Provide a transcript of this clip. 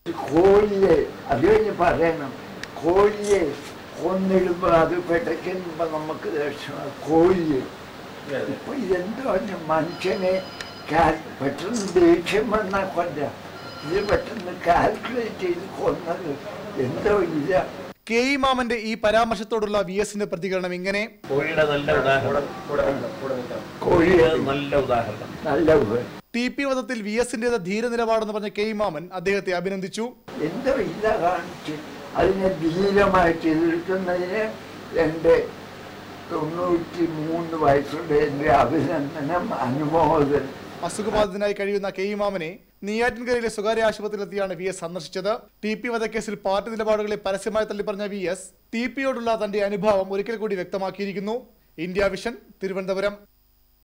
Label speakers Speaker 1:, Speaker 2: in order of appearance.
Speaker 1: കോഴിയെ അത് കഴിഞ്ഞ് പറയണം കോഴിയെ കൊന്നിടുമ്പോൾ അത് പെട്ടയ്ക്കുമ്പോൾ നമുക്ക് വിഷമം കോഴിയെ ഇപ്പൊ ഇതെന്തോ മനുഷ്യനെ കാൽ- പെട്ടെന്ന് ദേഷ്യം വന്നാൽ കൊല്ല ഇത് പെട്ടെന്ന് കാൽക്കുലേറ്റ് ചെയ്ത് കൊന്നത് എന്തോ ഇല്ല
Speaker 2: കെ ഇ മാമന്റെ ഈ പരാമർശത്തോടുള്ള വി എസിന്റെ പ്രതികരണം ഇങ്ങനെ
Speaker 3: കോഴിയുടെ നല്ല ഉദാഹരണം
Speaker 1: കോഴിയെ
Speaker 3: നല്ല ഉദാഹരണം
Speaker 1: നല്ല ഉപ-
Speaker 2: ടി പി വധത്തിൽ വി എസിന്റേത് ധീര നിലപാടെന്ന് പറഞ്ഞ കെ ഇ മാമൻ അദ്ദേഹത്തെ അഭിനന്ദിച്ചു
Speaker 1: എന്തോ ഇല്ല കാണിച്ച് അതിനെ ധീരമായിട്ട് എതിർക്കുന്നതിന് എൻ്റെ തൊണ്ണൂറ്റി മൂന്ന് വയസ്സുള്ള എൻ്റെ അഭിനന്ദനം അനുമോദനം
Speaker 2: അസുഖബാധിതനായി കഴിയുന്ന കെ ഇ മാമനെ നെയ്യാറ്റിൻകരയിലെ സ്വകാര്യ ആശുപത്രിയിലെത്തിയാണ് വി എസ് സന്ദർശിച്ചത് ടി പി വധക്കേസിൽ പാർട്ടി നിലപാടുകളെ പരസ്യമായി തള്ളിപ്പറഞ്ഞ വി എസ് ടി പിയോടുള്ള തന്റെ അനുഭാവം ഒരിക്കൽ കൂടി വ്യക്തമാക്കിയിരിക്കുന്നു ഇന്ത്യ വിഷൻ തിരുവനന്തപുരം